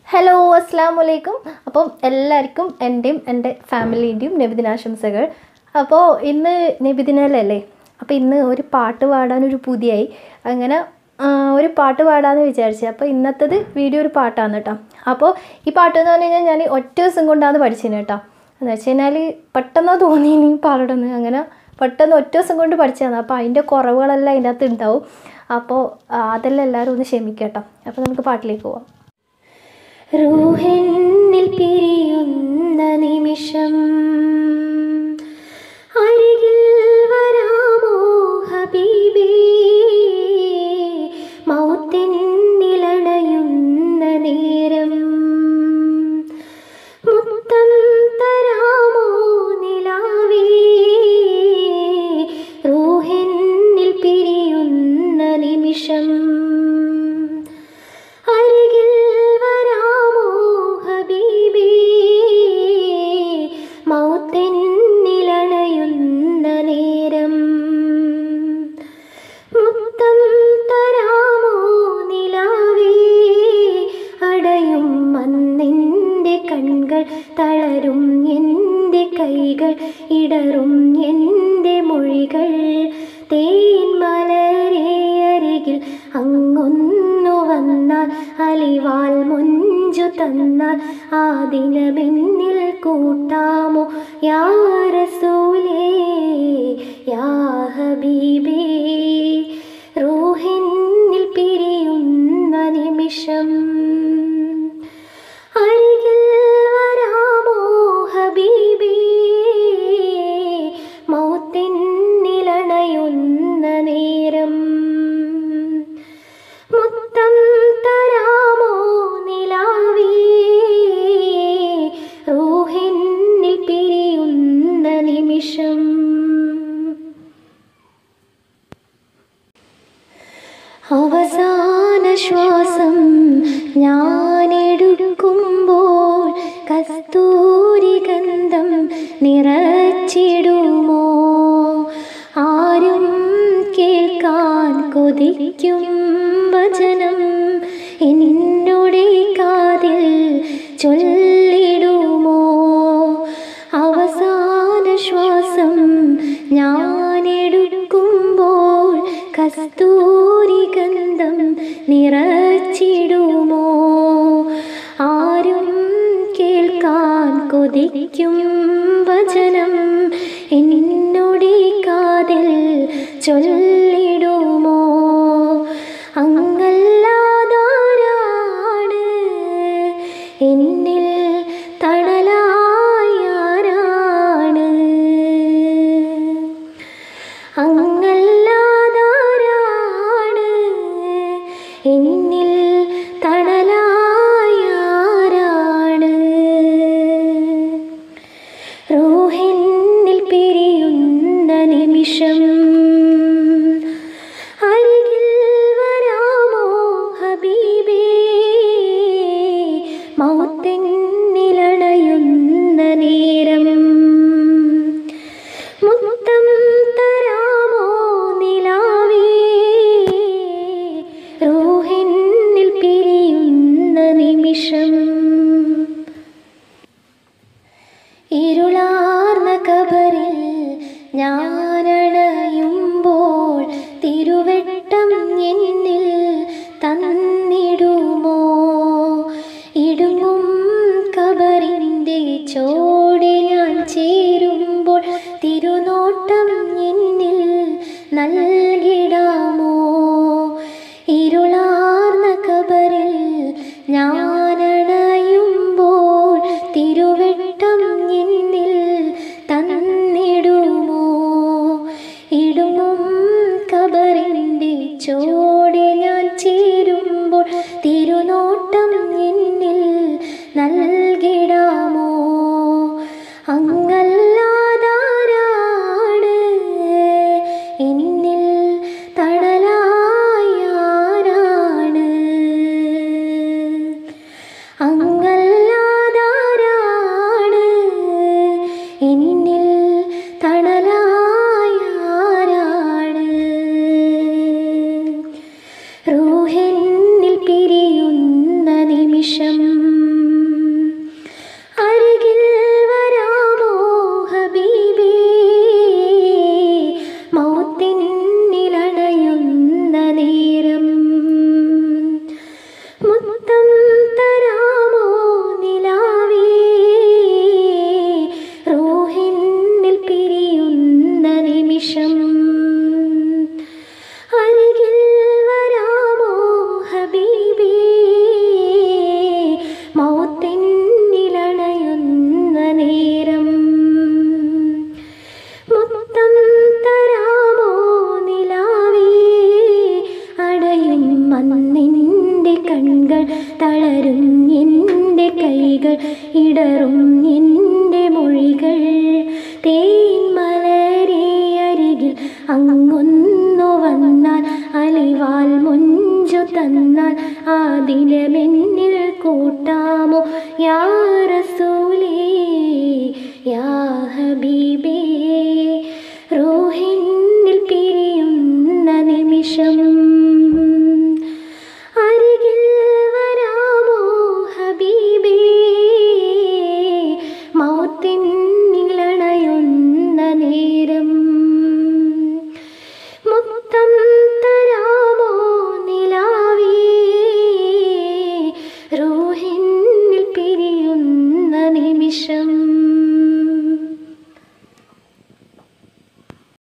hello അസ്സാം വലൈക്കും അപ്പം എല്ലാവർക്കും എൻ്റെയും എൻ്റെ ഫാമിലീൻ്റെയും നബിദിനാശംസകൾ അപ്പോൾ ഇന്ന് നബിദിനല്ലേ അപ്പോൾ ഇന്ന് ഒരു പാട്ട് പാടാനൊരു പുതിയായി അങ്ങനെ ആ, ഒരു പാട്ട് പാടാമെന്ന് വിചാരിച്ചു അപ്പോൾ ഇന്നത്തേത് വീഡിയോ ഒരു പാട്ടാണ് കേട്ടോ അപ്പോൾ ഈ പാട്ട് എന്ന് പറഞ്ഞു കഴിഞ്ഞാൽ ഞാൻ ഒറ്റ ദിവസം കൊണ്ടാണ് പഠിച്ചത് കേട്ടോ എന്ന് വെച്ച് കഴിഞ്ഞാൽ പെട്ടെന്ന് തോന്നി ഇനി പാടണമെന്ന് അങ്ങനെ പെട്ടെന്ന് ഒറ്റ ദിവസം കൊണ്ട് പഠിച്ചതാണ് അപ്പോൾ അതിൻ്റെ കുറവുകളെല്ലാം അതിൻ്റെ അകത്ത് ഉണ്ടാവും അപ്പോൾ ആ, അതെല്ലാം എല്ലാവരും ഒന്ന് ക്ഷമിക്കട്ടോ അപ്പോൾ നമുക്ക് പാട്ടിലേക്ക് പോവാം റൂഹെന്നിൽ പിരിയുന്ന നിമിഷം അരികിൽ വരാമോ ഹബീബേ മൗത്തിനിലണയുന്ന നേരം മുത്തം തരാമോ നിലാവേ റൂഹെന്നിൽ പിരിയുന്ന നിമിഷം അരികിൽ വരാമോ ഹബീബേ മൗത്തെന്നിലണയുന്ന നേരം മുത്തം തരാമോ നിലാവേ അടയും അന്നെൻ്റെ കൺകൾ തളരും എൻ്റെ കൈകൾ ഇടറും എൻ്റെ മൊഴികൾ തേന്മലരെ അരികിൽ അങ്ങൊന്നു വന്നാൽ അലിവാൽ മൊഞ്ചു തന്നാൽ ആ ദിനമെന്നിൽ കൂട്ടാമോ യാ റസൂലേ യാ ഹബീബേ റൂഹിന്നിൽ പിരിയുന്ന നിമിഷം അരികിൽ വരാമോ ഹബീബേ മൗത്തിനിലണയുന്ന നേരം മുത്തം തരാമോ നിലാവേ റൂഹിന്നിൽ പിരിയുന്ന നിമിഷം അവസാന ശ്വാസം ഞാനെടുക്കുമ്പോൾ കസ്തൂരി ഗന്ധം നിറച്ചിടുമോ ആരും കേൾക്കാൻ കൊതിക്കും വചനം എന്നോടെ കാതിൽ ചൊല്ലിടുമോ അവസാന ശ്വാസം ഞാനെടുക്കുമ്പോൾ കസ്തൂരി ഗന്ധം നിറച്ചിടുമോ ആരും കേൾക്കാൻ കൊതിക്കും വചനം എന്നോടെ കാതിൽ ചൊല്ലിടുമോ അങ്ങല്ലാതാരാണ് എന്നിൽ തണലായി ആരാണ് അങ്ങല്ലാതാരാണ് എന്നിൽ തണലായി ആരാണ് റൂഹിന്നിൽ പിരിയുന്ന നിമിഷം അരികിൽ വരാമോ ഹബീബേ മൗത്തെന്നിലണയുന്ന നേരം മുത്തം തരാമോ നിലാവേ റൂഹിന്നിൽ പിരിയുന്ന നിമിഷം ഇരുളാർന്ന കബറിൽ ഞാനണയുമ്പോൾ തിരുവെട്ടം എന്നിൽ തന്നിടുമോ ഇടുങ്ങും കബറിൻ്റെ ചോടെ ഞാൻ ചേരുമ്പോൾ തിരുനോട്ടം എന്നിൽ നൽകിടാമോ ഇരുളാർന്ന കബറിൽ ഞാനണയുമ്പോൾ തിരുവെട്ടം എന്നിൽ തന്നിടുമോ ഇടുങ്ങും കബറിൻ്റെ ചോടെ ഞാൻ ചേരുമ്പോൾ തിരുനോട്ടം എന്നിൽ നൽകിടാമോ അങ്ങല്ലാതാരാണ് എന്നിൽ തണലായി ആരാണ് അങ്ങല്ലാതാരാണ് എന്നിൽ തണലായി ആരാണ് റൂഹെന്നിൽ പിരിയുന്ന നിമിഷം മുത്തം തരാമോ നിലാവേ റൂഹിന്നിൽ പിരിയുന്ന നിമിഷം അരികിൽ വരാമോ ഹബീബി മൗത്തിനിലണയുന്ന നേരം മുത്തം തരാമോ നിലാവേ അടയും മണ്ണിൻ്റെ കൺകൾ തളരും എൻ്റെ കൈകൾ ഇടറും എൻ്റെ മൊഴികൾ തേൻ മലരെ അരികിൽ അങ്ങൊന്നു വന്നാൽ അലിവാൽ മുഞ്ചു തന്നാൽ ആ ദിനമെന്നിൽ കൂട്ടാമോ യാ